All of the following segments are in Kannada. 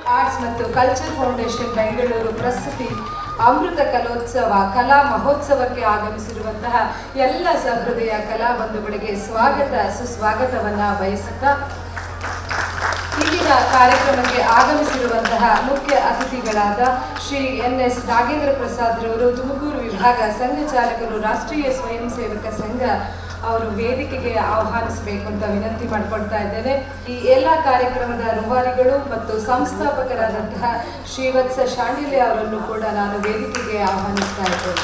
ಆರ್ಟ್ಸ್ ಮತ್ತು ಕಲ್ಚರ್ ಫೌಂಡೇಶನ್ ಬೆಂಗಳೂರು ಪ್ರಸ್ತುತಿ ಅಮೃತ ಕಲೋತ್ಸವ ಕಲಾ ಮಹೋತ್ಸವಕ್ಕೆ ಆಗಮಿಸಿರುವಂತಹ ಎಲ್ಲ ಸಹೃದಯ ಕಲಾ ಬಂಧುಗಳಿಗೆ ಸ್ವಾಗತ ಸುಸ್ವಾಗತವನ್ನ ಬಯಸುತ್ತಾ ಇಂದಿನ ಕಾರ್ಯಕ್ರಮಕ್ಕೆ ಆಗಮಿಸಿರುವಂತಹ ಮುಖ್ಯ ಅತಿಥಿಗಳಾದ ಶ್ರೀ ಎನ್ ಎಸ್ ನಾಗೇಂದ್ರ ಪ್ರಸಾದ್ ರವರು ತುಮಕೂರು ವಿಭಾಗ ಸಂಘ ಚಾಲಕರು ರಾಷ್ಟ್ರೀಯ ಸ್ವಯಂ ಸೇವಕ ಸಂಘ ಅವರು ವೇದಿಕೆಗೆ ಆಹ್ವಾನಿಸಬೇಕು ಅಂತ ವಿನಂತಿ ಮಾಡಿಕೊಳ್ತಾ ಇದ್ದೇನೆ ಈ ಎಲ್ಲ ಕಾರ್ಯಕ್ರಮದ ರೂವಾರಿಗಳು ಮತ್ತು ಸಂಸ್ಥಾಪಕರಾದಂತಹ ಶ್ರೀವತ್ಸ ಶಾಂಡಿಲ್ಯ ಅವರನ್ನು ಕೂಡ ನಾನು ವೇದಿಕೆಗೆ ಆಹ್ವಾನಿಸ್ತಾ ಇದ್ದೇನೆ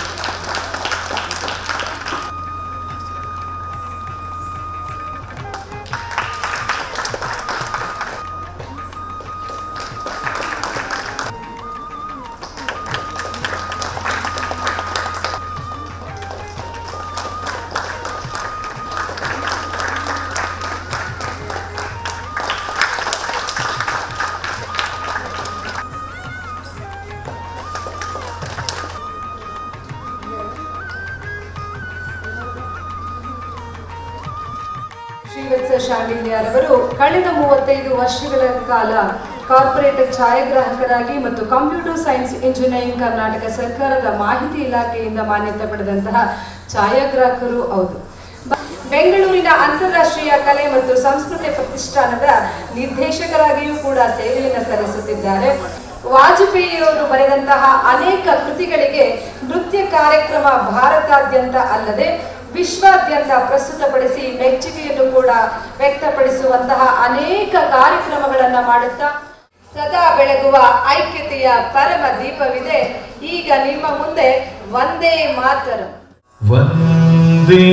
ಶ್ರೀವತ್ಸ ಶಾಂಡಿಲ್ಯರವರು ಕಳೆದ ಮೂವತ್ತೈದು ವರ್ಷಗಳ ಕಾಲ ಕಾರ್ಪೊರೇಟ್ ಛಾಯಾಗ್ರಾಹಕರಾಗಿ ಮತ್ತು ಕಂಪ್ಯೂಟರ್ ಸೈನ್ಸ್ ಇಂಜಿನಿಯರಿಂಗ್ ಕರ್ನಾಟಕ ಸರ್ಕಾರದ ಮಾಹಿತಿ ಇಲಾಖೆಯಿಂದ ಮಾನ್ಯತೆ ಪಡೆದಂತಹ ಛಾಯಾಗ್ರಾಹಕರು ಹೌದು ಬ- ಬೆಂಗಳೂರಿನ ಅಂತಾರಾಷ್ಟ್ರೀಯ ಕಲೆ ಮತ್ತು ಸಂಸ್ಕೃತಿ ಪ್ರತಿಷ್ಠಾನದ ನಿರ್ದೇಶಕರಾಗಿಯೂ ಕೂಡ ಸೇವೆಯನ್ನು ಸಲ್ಲಿಸುತ್ತಿದ್ದಾರೆ ವಾಜಪೇಯಿಯವರು ಬರೆದಂತಹ ಅನೇಕ ಕೃತಿಗಳಿಗೆ ನೃತ್ಯ ಕಾರ್ಯಕ್ರಮ ಭಾರತಾದ್ಯಂತ ಅಲ್ಲದೆ ವಿಶ್ವಾದ್ಯಂತ ಪ್ರಸ್ತುತಪಡಿಸಿ ಮೆಚ್ಚುಗೆಯನ್ನು ಕೂಡ ವ್ಯಕ್ತಪಡಿಸುವಂತಹ ಅನೇಕ ಕಾರ್ಯಕ್ರಮಗಳನ್ನ ಮಾಡುತ್ತಾ ಸದಾ ಬೆಳಗುವ ಐಕ್ಯತೆಯ ಪರಮ ದೀಪವಿದೆ ಈಗ ನಿಮ್ಮ ಮುಂದೆ ಒಂದೇ ಮಾತರು वन्दे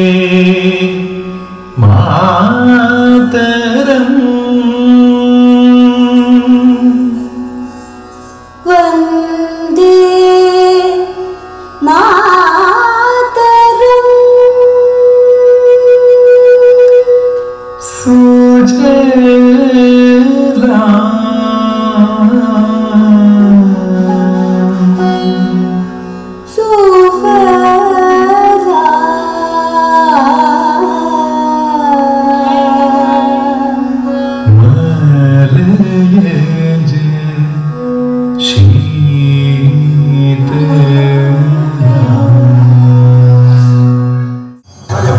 मातरम् वन्दे मातरम् सुजला सुफला मलयज शीतला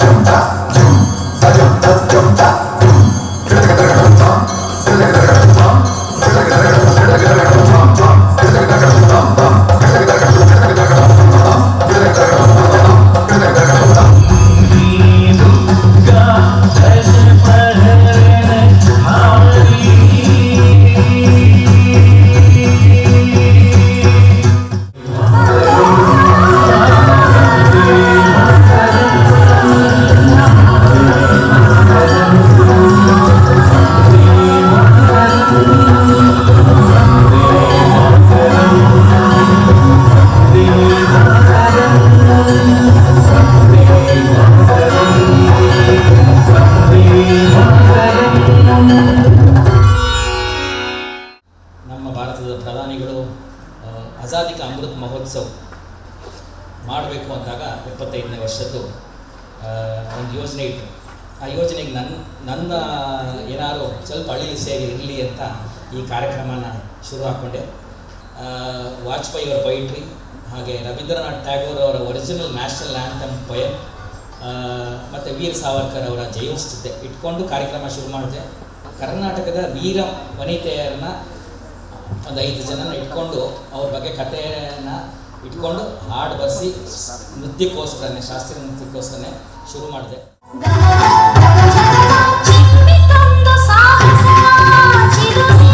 ನಮ್ಮ ಭಾರತದ ಪ್ರಧಾನಿಗಳು ಆ, ಆಜಾದಿ ಕಾ ಅಮೃತ್ ಮಹೋತ್ಸವ್ ಮಾಡಬೇಕು ಅಂದಾಗ ಎಪ್ಪತ್ತೈದನೇ ವರ್ಷದ್ದು ಆ, ಒಂದು ಯೋಜನೆ ಇಟ್ಟರು ಆ ಯೋಜನೆಗೆ ನನ್ನ ನನ್ನ ಏನಾದರೂ ಸ್ವಲ್ಪ ಅಳಿಲು ಸೇರಿ ಇರಲಿ ಅಂತ ಈ ಕಾರ್ಯಕ್ರಮನ ಶುರು ಹಾಕ್ಕೊಂಡೆ ಆ, ವಾಜಪೇಯಿ ಅವರ ಪೊಯಿಟ್ರಿ ಹಾಗೆ ರವೀಂದ್ರನಾಥ್ ಟ್ಯಾಗೋರ್ ಅವರ ಒರಿಜಿನಲ್ ನ್ಯಾಷನಲ್ ಆ್ಯಂಥಮ್ ಪೊಯಮ್ ಮತ್ತು ವೀರ್ ಸಾವರ್ಕರ್ ಅವರ ಜಯೋತ್ಸವ ಇಟ್ಕೊಂಡು ಕಾರ್ಯಕ್ರಮ ಶುರು ಮಾಡಿದೆ ಕರ್ನಾಟಕದ ವೀರ ವನಿತೆಯರನ್ನ ಒಂದು ಐದು ಜನನ ಇಟ್ಕೊಂಡು ಅವ್ರ ಬಗ್ಗೆ ಕಥೆಯನ್ನು ಇಟ್ಕೊಂಡು ಹಾಡು ಬರೆಸಿ ನೃತ್ಯಕ್ಕೋಸ್ಕರನೇ ಶಾಸ್ತ್ರೀಯ ನೃತ್ಯಕ್ಕೋಸ್ಕರನೇ ಶುರು ಮಾಡಿದೆ ಚಿಮ್ಮಿತೊಂದು ಸಾಹಸದ ಚಿರುನಿ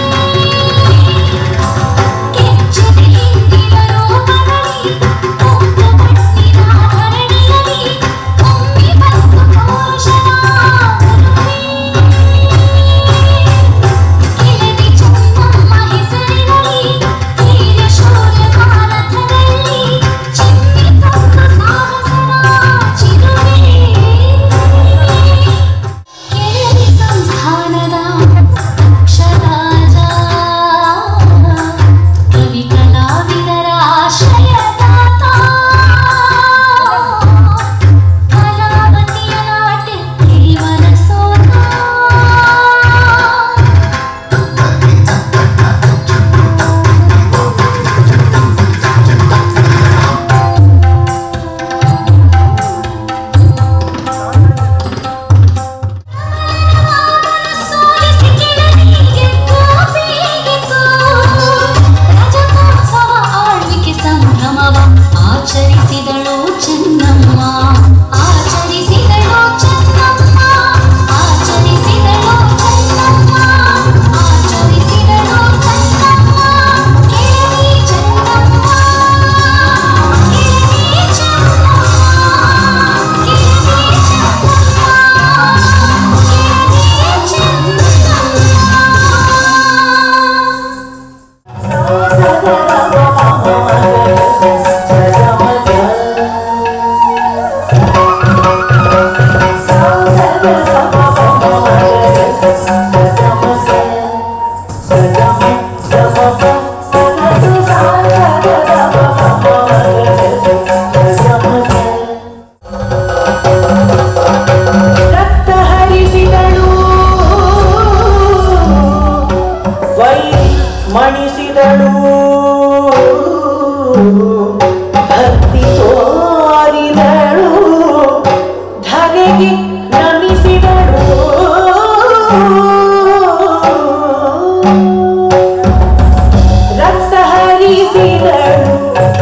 ಕೆಚ್ಚದೆ ಹಿಂದಿದರು ಮರಳಿ ಮುಕ್ತ ಬಡಿಸಿದ ಧರಣಿಯಲಿ ಒಮ್ಮೆ ಬಂದು ಪೌರುಷದ ಕೆಳದಿ ಚನ್ನಮ್ಮ ಹೆಸರಿನಲ್ಲಿ ವೀರ ಶೌರ್ಯ ಭಾರತದಲ್ಲಿ ಚಿಮ್ಮಿತೊಂದು ಸಾಹಸದ ಚಿರುನಿ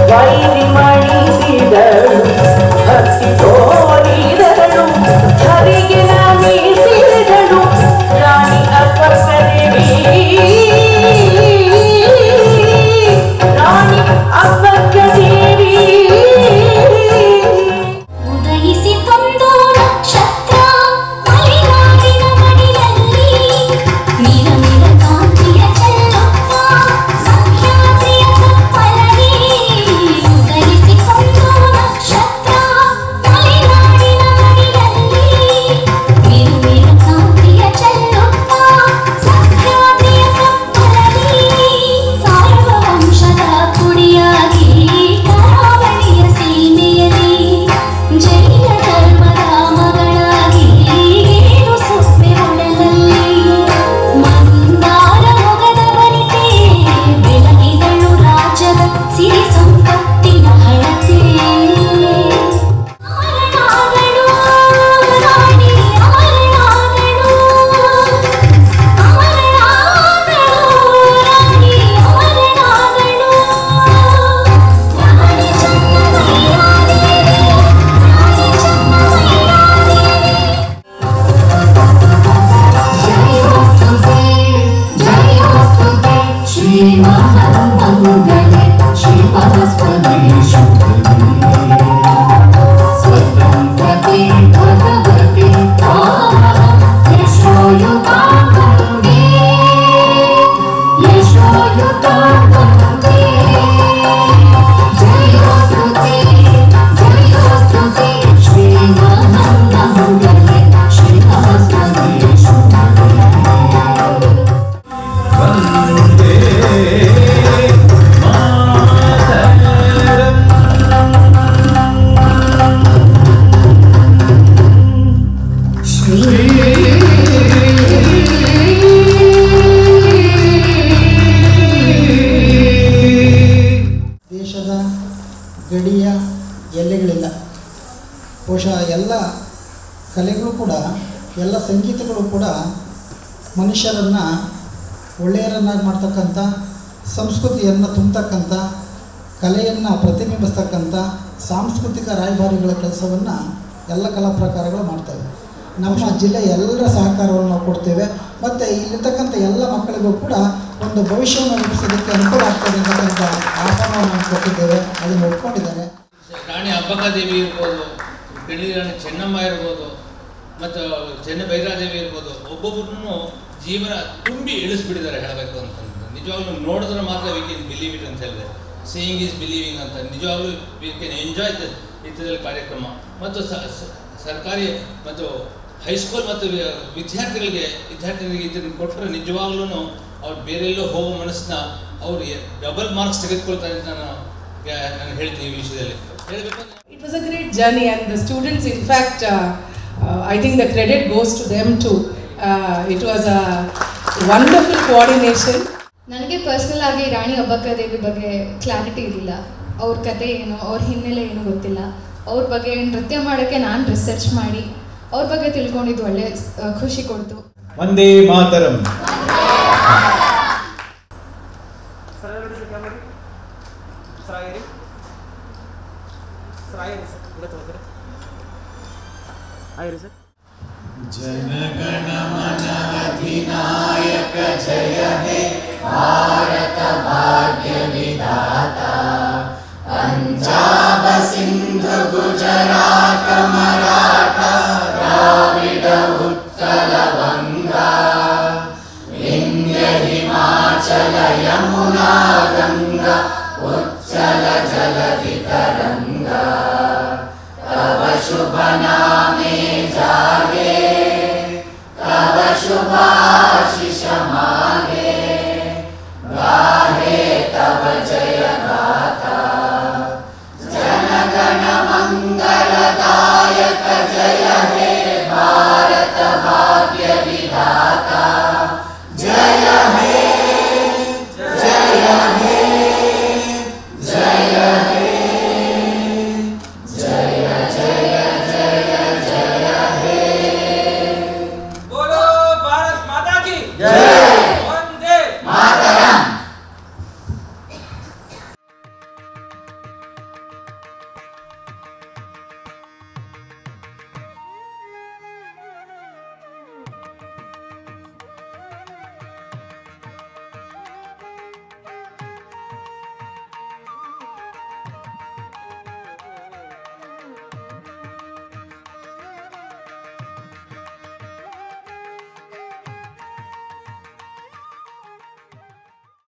ವೈರಿ ಮಣಿಸಿದಳು ಭಕ್ತಿ ತೋರಿದಳು ಧರಿಗೆ ನಮಿಸಿದಳು ರಾಣಿ ಅಪ್ಪದೇವಿ ರಾಣಿ ಅಪ್ಪದೇವಿ ಉದಯಿಸಿ ತಂದು ನಕ್ಷತ್ರ ಮಲೆನಾಡಿನ ಮಡಿಲಲ್ಲಿ ನೀರ ನೀರ ಕಾಂತಿಯ ಚೆಲ್ಲುತ್ತ ಸಂಖ್ಯಾತಿಯ ತಪ್ಪಲಲ್ಲಿ ಉದಯಿಸಿ ತಂದು ನಕ್ಷತ್ರ ಮಲೆನಾಡಿನ ಮಡಿಲಲ್ಲಿ ನೀರು ನೀರ ಕಾಂತಿಯ ಚೆಲ್ಲುತ್ತ ಸಂಖ್ಯಾತಿಯ ತಪ್ಪಲಲ್ಲಿ ಸಾರ್ವವಂಶದ ಕುಡಿಯಾಗಿ ಕರಾವಳಿಯ ಸೀಮೆಯಲ್ಲಿ ಜೈನ ಧರ್ಮದ ಮಗಳಾಗಿ ಏನು ಸೊಪ್ಪೆ ಒಡಲಲ್ಲಿ ಮಂದಾರ ಮೊಗದ ವನಿತೆ ಬೆಳಗಿದಳು ರಾಜ್ಯದ ಸಿರಿ ಸಂಪತ್ತಿನ ಹಳತೆ ಅಮರನಾದಳು ರಾಣಿ ಅಮರನಾದಳು ಅಮರನಾದಳು ರಾಣಿ ಅಮರನಾದಳು ರಾಣಿ ಚನ್ನಮಯ್ಯಾದೇವಿ ರಾಣಿ ಚನ್ನಮಯ್ಯಾದೇವಿ ಜಯೋಸ್ತುತೆ ಜಯೋಸ್ತುತೆ ಶ್ರೀ ಮಹಾಮಂಗಲೆ ಶ್ರೀ ಪರಸ್ಪರೇಶ್ವರಿ ಸ್ವತಂತ್ರತೆ ಭಗವತಿ ಯಶೋಯುತಾಂಗೇ ಯಶೋಯುತಾಂಗೇ ಜಯೋಸ್ತುತೆ ಜಯೋಸ್ತುತೆ ಶ್ರೀ ಮಹಾಮಂಗಲೆ ಶ್ರೀ ಪರಸ್ಪರೇಶ್ವರಿ ವಂದೇ ಮಾತರಂ. ದೇಶದ ಗಡಿಯ ಎಲ್ಲೆಗಳಿಲ್ಲ ಬಹುಶಃ ಎಲ್ಲ ಕಲೆಗಳು ಕೂಡ ಎಲ್ಲ ಸಂಗೀತಗಳು ಕೂಡ ಮನುಷ್ಯರನ್ನು ಒಳ್ಳೆಯರನ್ನಾಗಿ ಮಾಡ್ತಕ್ಕಂಥ ಸಂಸ್ಕೃತಿಯನ್ನು ತುಂಬತಕ್ಕಂಥ ಕಲೆಯನ್ನು ಪ್ರತಿಬಿಂಬಿಸ್ತಕ್ಕಂಥ ಸಾಂಸ್ಕೃತಿಕ ರಾಯಭಾರಿಗಳ ಕೆಲಸವನ್ನು ಎಲ್ಲ ಕಲಾ ಪ್ರಕಾರಗಳು ಮಾಡ್ತವೆ ನಮ್ಮ ಜಿಲ್ಲೆ ಎಲ್ಲರ ಸಹಕಾರವನ್ನು ನಾವು ಕೊಡ್ತೇವೆ ಮತ್ತು ಇಲ್ಲಿರ್ತಕ್ಕಂಥ ಎಲ್ಲ ಮಕ್ಕಳಿಗೂ ಕೂಡ ಒಂದು ಭವಿಷ್ಯವನ್ನು ರೂಪಿಸೋದಕ್ಕೆ ಅನುಕೂಲ ಆಗ್ತದೆ ಅಂತಕ್ಕಂಥ ಆಹ್ವಾನವನ್ನು ನಾವು ಕೊಟ್ಟಿದ್ದೇವೆ ಅದನ್ನು ಒಪ್ಕೊಂಡಿದ್ದಾರೆ ರಾಣಿ ಅಬ್ಬಕ್ಕದೇವಿ ಇರ್ಬೋದು ಬೆಳ್ಳಿ ರಾಣಿ ಚೆನ್ನಮ್ಮ ಇರ್ಬೋದು ಮತ್ತು ಚೆನ್ನ ಭೈರಾದೇವಿ ಇರ್ಬೋದು ಒಬ್ಬೊಬ್ಬರನ್ನು ಜೀವನ ತುಂಬಿ ಇಳಿಸ್ಬಿಟ್ಟಿದ್ದಾರೆ ಹೇಳಬೇಕು ಅಂತಂದ್ರೆ ನಿಜವಾಗ್ಲೂ ನೋಡಿದ್ರೆ ಮಾತ್ರ ವಿ ಕ್ಯಾನ್ ಬಿಲೀವ್ ಇಟ್ ಅಂತ ಹೇಳಿದೆ ಸೀಯಿಂಗ್ ಈಸ್ ಬಿಲೀವಿಂಗ್ ಅಂತ ನಿಜವಾಗ್ಲೂ ವಿ ಕ್ಯಾನ್ ಎಂಜಾಯ್ ದ ಇತ್ತದಲ್ಲಿ ಕಾರ್ಯಕ್ರಮ ಮತ್ತು ಸ- ಸ- ಸರ್ಕಾರಿ ಮತ್ತು ಹೈಸ್ಕೂಲ್ ಮತ್ತು ವಿ- ವಿದ್ಯಾರ್ಥಿಗಳಿಗೆ ವಿದ್ಯಾರ್ಥಿಗಳಿಗೆ ಇದನ್ನು ಕೊಟ್ಟರೆ ನಿಜವಾಗ್ಲೂ ಅವ್ರು ಬೇರೆಲ್ಲೋ ಹೋಗೋ ಮನಸ್ಸನ್ನ ಅವ್ರು ಡಬಲ್ ಮಾರ್ಕ್ಸ್ ತೆಗೆದುಕೊಳ್ತಾರೆ ಅಂತ ನಾನು ನಾನು ಹೇಳ್ತೀನಿ ಈ ವಿಷಯದಲ್ಲಿ ಹೇಳಬೇಕು ಅಂದ್ರೆ It was a great journey, and the students, in fact, uh, uh, I think the credit goes to them too. Uh, it was a wonderful coordination. ನನಗೆ ಪರ್ಸ್ನಲ್ ಆಗಿ ರಾಣಿ ಅಬ್ಬಕ್ಕದೇವಿ ಬಗ್ಗೆ ಕ್ಲಾರಿಟಿ ಇರಲಿಲ್ಲ ಅವ್ರ ಕತೆ ಏನು ಅವ್ರ ಹಿನ್ನೆಲೆ ಏನು ಗೊತ್ತಿಲ್ಲ ಅವ್ರ ಬಗ್ಗೆ ನೃತ್ಯ ಮಾಡೋಕ್ಕೆ ನಾನು ರಿಸರ್ಚ್ ಮಾಡಿ ಅವ್ರ ಬಗ್ಗೆ ತಿಳ್ಕೊಂಡಿದ್ದು ಒಳ್ಳೆ ಆ, ಖುಷಿ ಕೊಡ್ತು ವಂದೇ ಮಾತರಂ ಶುಭ ನಾಮೆ